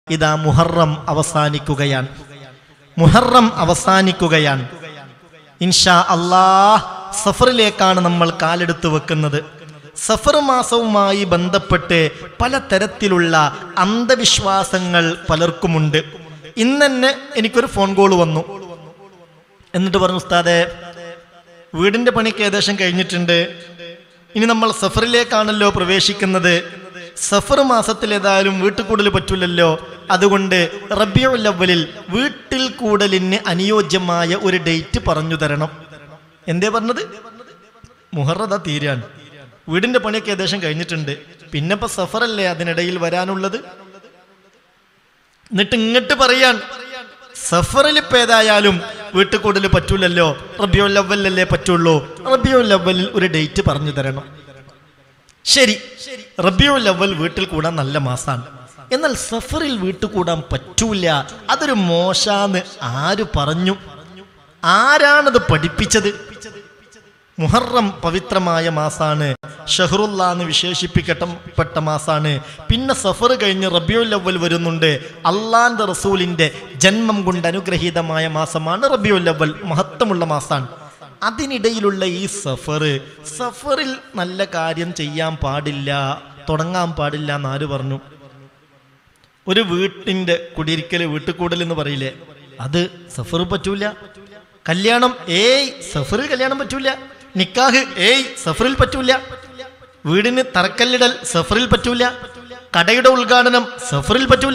ഇതാ മുഹറം അവസാനിക്കുകയാണ് മുഹറം അവസാനിക്കുകയാണ് ഇൻഷാ അള്ളാഹ് സഫറിലേക്കാണ് നമ്മൾ കാലെടുത്ത് വെക്കുന്നത് സഫർ മാസവുമായി ബന്ധപ്പെട്ട് പലതരത്തിലുള്ള അന്ധവിശ്വാസങ്ങൾ പലർക്കുമുണ്ട് ഇന്ന് തന്നെ എനിക്കൊരു ഫോൺ കോൾ വന്നു എന്നിട്ട് പറഞ്ഞു ഉസ്താദെ വീടിന്റെ പണിക്ക് ഏകദേശം കഴിഞ്ഞിട്ടുണ്ട് ഇനി നമ്മൾ സഫറിലേക്കാണല്ലോ പ്രവേശിക്കുന്നത് സഫർ മാസത്തിൽ ഏതായാലും വീട്ടിൽ കൂടൽ പറ്റൂലല്ലോ അതുകൊണ്ട് റബിയുൽ അവലിൽ വീട്ടിൽ കൂടലിന് അനുയോജ്യമായ ഒരു ഡേറ്റ് പറഞ്ഞു തരണം എന്തേ പറഞ്ഞത് മുഹറത തീരാണ് വീടിന്റെ പണിയൊക്കെ ഏകദേശം കഴിഞ്ഞിട്ടുണ്ട് പിന്നെ ഇപ്പൊ സഫറല്ലേ അതിനിടയിൽ വരാനുള്ളത് എന്നിട്ട് ഇങ്ങോട്ട് പറയാൻ സഫറിൽ ഇപ്പൊ ഏതായാലും വീട്ടിൽ കൂടുതൽ പറ്റൂലല്ലോ റബിയുൽ അവലല്ലേ പറ്റുള്ളൂ റബിയുൽ അവലിൽ ഒരു ഡേറ്റ് പറഞ്ഞു തരണം ശരി റബിയുൽ അവൽ വീട്ടിൽ കൂടാൻ നല്ല മാസാണ് എന്നാൽ സഫറിൽ വീട്ടിൽ കൂടാൻ പറ്റൂല അതൊരു മോശാന്ന് ആര് പറഞ്ഞു ആരാണത് പഠിപ്പിച്ചത് മുഹറം പവിത്രമായ മാസാണ് ഷഹറുല്ല എന്ന് വിശേഷിപ്പിക്കപ്പെട്ട മാസാണ് പിന്നെ സഫർ കഴിഞ്ഞ് റബിയുൽ അവൽ വരുന്നുണ്ട് അള്ളാന്റെ റസൂലിന്റെ ജന്മം കൊണ്ട് അനുഗ്രഹീതമായ മാസമാണ് റബിയുൽ അവൽ മഹത്വമുള്ള മാസാണ് അതിനിടയിലുള്ള ഈ സഫർ സഫറിൽ നല്ല കാര്യം ചെയ്യാൻ പാടില്ല തുടങ്ങാൻ പാടില്ല എന്ന് ആര് പറഞ്ഞു ഒരു വീട്ടിന്റെ കുടിയിരിക്കൽ വീട്ടുകൂടൽ എന്ന് പറയില്ലേ അത് സഫർ പറ്റൂല കല്യാണം ഏയ് സഫറിൽ കല്യാണം പറ്റൂല നിക്കാഹ് ഏയ് സഫറിൽ പറ്റൂല വീടിന് തറക്കല്ലിടൽ സഫറിൽ പറ്റൂല കടയുടെ ഉദ്ഘാടനം സഫറിൽ പറ്റൂല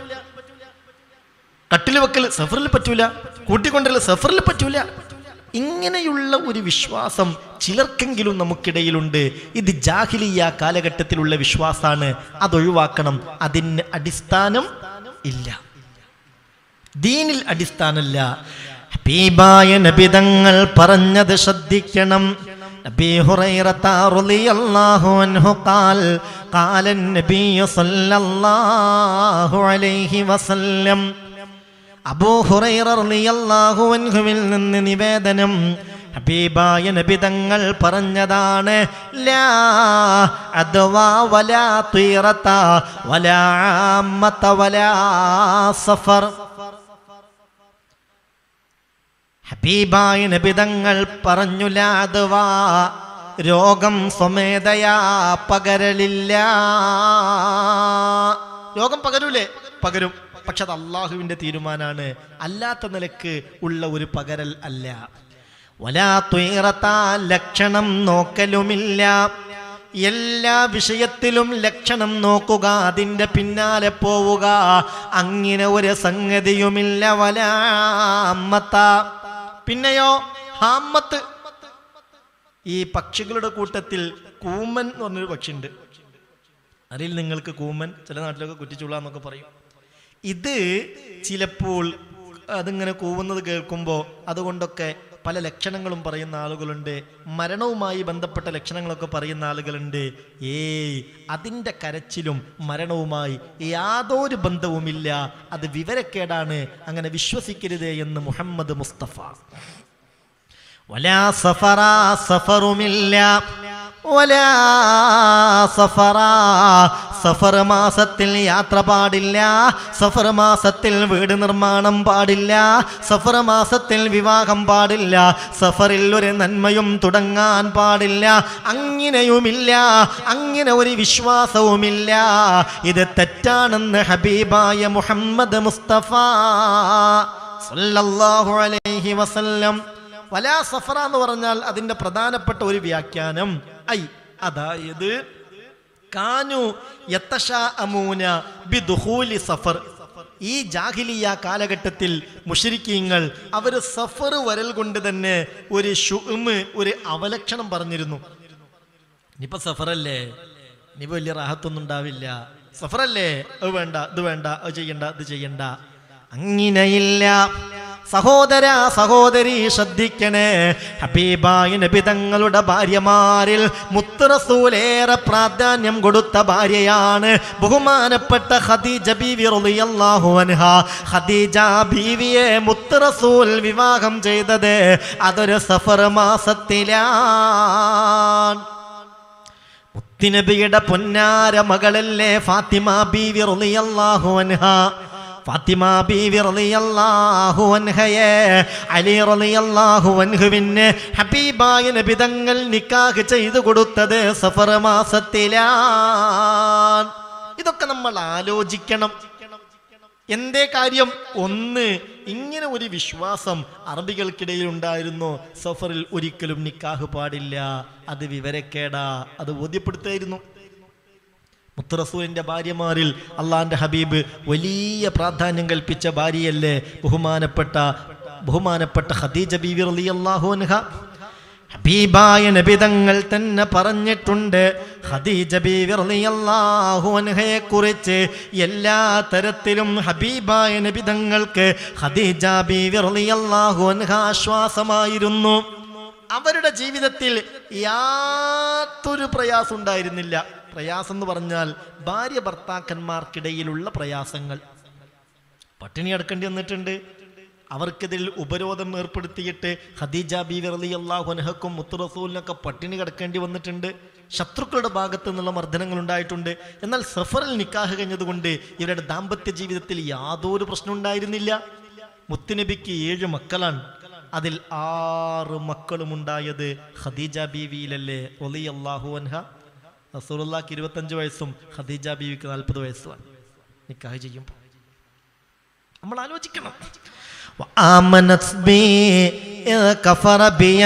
കട്ടിൽ വെക്കൽ സഫറിൽ പറ്റൂല കൂട്ടിക്കൊണ്ടൽ സഫറിൽ പറ്റൂല ഇങ്ങനെയുള്ള ഒരു വിശ്വാസം ചിലർക്കെങ്കിലും നമുക്കിടയിലുണ്ട് ഇത് ജാഹിലിയ കാലഘട്ടത്തിലുള്ള വിശ്വാസാണ് അതൊഴിവാക്കണം അതിന് അടിസ്ഥാനം ഇല്ല ദീനിൽ അടിസ്ഥാനമില്ല ഹബീബായ നബിതങ്ങൾ പറഞ്ഞത് ശ്രദ്ധിക്കണം നബി ഹുറൈറത്ത റളിയല്ലാഹു അൻഹു ഖാൽ ഖാല നബിയ സല്ലല്ലാഹു അലൈഹി വസല്ലം അബൂ ഹുറൈറ റളിയല്ലാഹു അൻഹുവിൽ നിന്ന് നിവേദനം ഹബീബായ നബിതങ്ങൾ പറഞ്ഞതാണ് ലാ അദ്വാ വലാ തീറത വലാ ആമ്മത വലാ സഫർ ഹബീബായ നബിതങ്ങൾ പറഞ്ഞു ലാദ്വാ രോഗം സ്വമേധയാ പകരലില്ല രോഗം പകരൂലേ പകരും പക്ഷെ അത് അള്ളാഹുവിന്റെ തീരുമാനാണ് അല്ലാത്ത നിലക്ക് ഉള്ള ഒരു പകരൽ അല്ല വലാ തുയറത്ത ലക്ഷണം നോക്കലുമില്ല എല്ലാ വിഷയത്തിലും ലക്ഷണം നോക്കുക അതിൻ്റെ പിന്നാലെ പോവുക അങ്ങനെ ഒരു സംഗതിയുമില്ല വലാമ്മത്ത പിന്നെയോ ഹാമ്മത്ത് ഈ പക്ഷികളുടെ കൂട്ടത്തിൽ കൂമൻ എന്ന് പറഞ്ഞൊരു പക്ഷിയുണ്ട് അറിയിൽ നിങ്ങൾക്ക് കൂമൻ ചില നാട്ടിലൊക്കെ കുറ്റിച്ചുള്ള എന്നൊക്കെ പറയും ഇത് ചിലപ്പോൾ അതിങ്ങനെ കൂവുന്നത് കേൾക്കുമ്പോൾ അതുകൊണ്ടൊക്കെ പല ലക്ഷണങ്ങളും പറയുന്ന ആളുകളുണ്ട് മരണവുമായി ബന്ധപ്പെട്ട ലക്ഷണങ്ങളൊക്കെ പറയുന്ന ആളുകളുണ്ട് ഏയ് അതിൻ്റെ കരച്ചിലും മരണവുമായി യാതൊരു ബന്ധവുമില്ല അത് വിവരക്കേടാണ് അങ്ങനെ വിശ്വസിക്കരുത് എന്ന് മുഹമ്മദ് മുസ്തഫ വലാ സഫറ സഫറുമില്ല വലാ സഫറ സഫർ മാസത്തിൽ യാത്ര പാടില്ല സഫർ മാസത്തിൽ വീട് നിർമ്മാണം പാടില്ല സഫർ മാസത്തിൽ വിവാഹം പാടില്ല സഫറിൽ ഒരു നന്മയും തുടങ്ങാൻ പാടില്ല അങ്ങനെയുമില്ല അങ്ങനെ ഒരു വിശ്വാസവുമില്ല ഇത് തെറ്റാണെന്ന് ഹബീബായ മുഹമ്മദ് മുസ്തഫ സല്ലല്ലാഹു അലൈഹി വസല്ലം വലാ സഫറ എന്ന് പറഞ്ഞാൽ അതിന്റെ പ്രധാനപ്പെട്ട ഒരു വ്യാഖ്യാനം ഐ അതായത് കാനു യത്തശാഅമൂന ബിദുഖൂലി സഫർ ഈ ജാഹിലിയ കാലഘട്ടത്തിൽ മുഷരിക്കീങ്ങൾ അവർ സഫർ വരൽ കൊണ്ട് തന്നെ ഒരു ഷുമ് ഒരു അവലക്ഷണം പറഞ്ഞിരുന്നു ഇനിയിപ്പോ സഫറല്ലേ ഇനി വലിയ റാഹത്തൊന്നും ഉണ്ടാവില്ല സഫറല്ലേ അത് വേണ്ട ഇത് വേണ്ട അത് ചെയ്യണ്ട ഇത് ചെയ്യണ്ട അങ്ങനെയില്ല സഹോദര സഹോദരി ശ്രദ്ധിക്കണേ ഹബീബായ നബി തങ്ങളുടെ ഭാര്യമാരിൽ മുത്തറസൂലേറെ പ്രാധാന്യം കൊടുത്ത ഭാര്യയാണ് ബഹുമാനപ്പെട്ട ഖദീജ ബീവി റളിയല്ലാഹു അൻഹ ഖദീജ ബീവിയെ മുത്തറസൂൽ വിവാഹം ചെയ്തത് അതൊരു സഫർ മാസത്തിലാണ് മുത്തിനബിയുടെ പൊന്നാര മകളല്ലേ ഫാത്തിമ ബീവി റളിയല്ലാഹു അൻഹ ഫാത്തിമ ബീവി റളിയല്ലാഹു അൻഹയെ അലി റളിയല്ലാഹു അൻഹുവിന് ഹബീബായ നബി തങ്ങൾ നിക്കാഹ് ചെയ്തു കൊടുത്തത് സഫർ മാസത്തിലാണ് ഇതൊക്കെ നമ്മൾ ആലോചിക്കണം എന്തേ കാര്യം ഒന്ന് ഇങ്ങനെ ഒരു വിശ്വാസം അറബികൾക്കിടയിൽ ഉണ്ടായിരുന്നു സഫറിൽ ഒരിക്കലും നിക്കാഹ് പാടില്ല അത് വിവരക്കേടാ അത് ബോധ്യപ്പെടുത്തായിരുന്നു മുത്തറസൂലിന്റെ ഭാര്യമാരിൽ അള്ളാന്റെ ഹബീബ് വലിയ പ്രാധാന്യം കൽപ്പിച്ച ഭാര്യയല്ലേ ബഹുമാനപ്പെട്ട ബഹുമാനപ്പെട്ട ഖദീജ ബീവി റളിയല്ലാഹു അൻഹ ഹബീബായ നബിതങ്ങൾ തന്നെ പറഞ്ഞിട്ടുണ്ട് ഖദീജ ബീവി റളിയല്ലാഹു അൻഹയെ കുറിച്ച് എല്ലാ തരത്തിലും ഹബീബായ നബിതങ്ങൾക്ക് ഖദീജ ബീവി റളിയല്ലാഹു അൻഹ ആശ്വാസമായിരുന്നു അവരുടെ ജീവിതത്തിൽ യാതൊരു പ്രയാസം ഉണ്ടായിരുന്നില്ല പ്രയാസം എന്ന് പറഞ്ഞാൽ ഭാര്യ ഭർത്താക്കന്മാർക്കിടയിലുള്ള പ്രയാസങ്ങൾ പട്ടിണി അടക്കേണ്ടി വന്നിട്ടുണ്ട് അവർക്കെതിൽ ഉപരോധം ഏർപ്പെടുത്തിയിട്ട് ഖദീജ ബീവി റലി അള്ളാഹു അനഹക്കും മുത്തുറസൂലിനൊക്കെ പട്ടിണി കിടക്കേണ്ടി വന്നിട്ടുണ്ട് ശത്രുക്കളുടെ ഭാഗത്തു നിന്നുള്ള മർദ്ദനങ്ങൾ ഉണ്ടായിട്ടുണ്ട് എന്നാൽ സഫറിൽ നിക്കാഹ് കഴിഞ്ഞതുകൊണ്ട് ഇവരുടെ ദാമ്പത്യ ജീവിതത്തിൽ യാതൊരു പ്രശ്നം ഉണ്ടായിരുന്നില്ല മുത്തുനബിക്ക് ഏഴ് മക്കളാണ് അതിൽ ആറ് മക്കളും ഉണ്ടായത് ഖദീജ ബീവിയിലല്ലേ റലി അള്ളാഹു അൻഹ റസൂലുള്ളാഹിക്ക് ഇരുപത്തഞ്ച് വയസ്സും ഖദീജ ബീവിക്ക് നാൽപ്പത് വയസ്സുമാണ് നിക്കാഹ് ചെയ്യുമ്പോൾ നമ്മൾ ആലോചിക്കണം وآمنت بي إذ كفر بي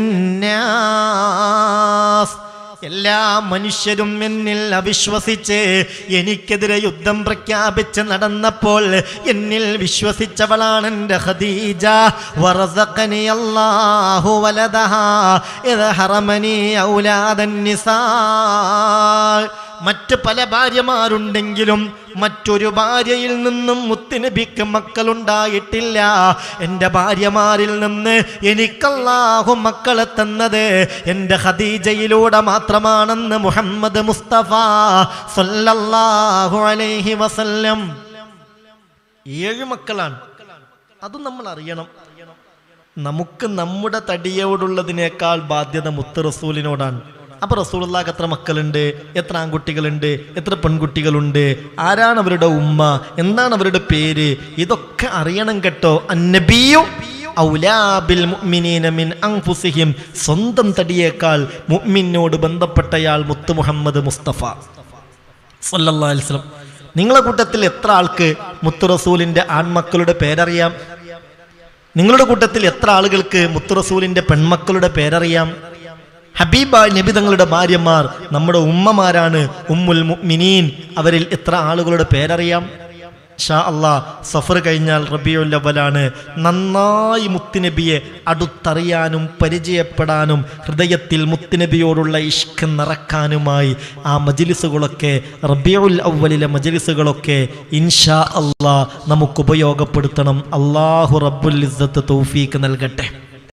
الناس എല്ലാ മനുഷ്യരും എന്നിൽ അവിശ്വസിച്ച് എനിക്കെതിരെ യുദ്ധം പ്രഖ്യാപിച്ച് നടന്നപ്പോൾ എന്നിൽ വിശ്വസിച്ചവളാണ് എൻ്റെ ഖദീജ വറസഖനി അല്ലാഹു വലദഹ ഇത് ഹറമനി ഔലാദൻ നിസാ മറ്റ് പല ഭാര്യമാരുണ്ടെങ്കിലും മറ്റൊരു ഭാര്യയിൽ നിന്നും മുത്തുനബിക്ക് മക്കളുണ്ടായിട്ടില്ല എൻ്റെ ഭാര്യമാരിൽ നിന്ന് എനിക്കല്ലാഹു മക്കളെ തന്നത് എൻ്റെ ഖദീജയിലൂടെ മാത്രമാണെന്ന് മുഹമ്മദ് മുസ്തഫ സല്ലല്ലാഹു അലൈഹി വസല്ലം ഏഴ് മക്കളാണ് അതും നമ്മൾ അറിയണം നമുക്ക് നമ്മുടെ തടിയോടുള്ളതിനേക്കാൾ ബാധ്യത മുത്ത് റസൂലിനോടാണ് അപ്പൊ റസൂലുള്ളാഹ് എത്ര മക്കളുണ്ട് എത്ര ആൺകുട്ടികളുണ്ട് എത്ര പെൺകുട്ടികളുണ്ട് ആരാണ് അവരുടെ ഉമ്മ എന്താണ് അവരുടെ പേര് ഇതൊക്കെ അറിയണം കേട്ടോ അന്നബിയു ഔലാബിൽ മുഅ്മിനീന മിൻ അൻഫുസിഹിം സ്വന്തം തടിയേക്കാൾ മുഅ്മിനോട് ബന്ധപ്പെട്ടയാൾ മുത്ത് മുഹമ്മദ് മുസ്തഫ സല്ലല്ലാഹു അലൈഹി വസല്ലം നിങ്ങളെ കൂട്ടത്തിൽ എത്ര ആൾക്ക് മുത്ത് റസൂലിന്റെ ആൺമക്കളുടെ പേരറിയാം നിങ്ങളുടെ കൂട്ടത്തിൽ എത്ര ആളുകൾക്ക് മുത്ത് റസൂലിന്റെ പെൺമക്കളുടെ പേരറിയാം ഹബീബ നബി തങ്ങളുടെ ഭാര്യമാർ നമ്മുടെ ഉമ്മമാരാണ് ഉമ്മുൽ മുഅ്മിനീൻ അവരിൽ എത്ര ആളുകളുടെ പേരറിയാം ഷാ അള്ളാ സഫർ കഴിഞ്ഞാൽ റബിയുൽ അവലാണ് നന്നായി മുത്തുനബിയെ അടുത്തറിയാനും പരിചയപ്പെടാനും ഹൃദയത്തിൽ മുത്തുനബിയോടുള്ള ഇഷ്ക് നിറക്കാനുമായി ആ മജിലിസുകളൊക്കെ റബിയുൽ അവലിലെ മജിലിസുകളൊക്കെ ഇൻഷാ അള്ളാ നമുക്ക് ഉപയോഗപ്പെടുത്തണം അള്ളാഹു റബ്ബുൽ ഇസ്സത്ത് തൗഫീക്ക് നൽകട്ടെ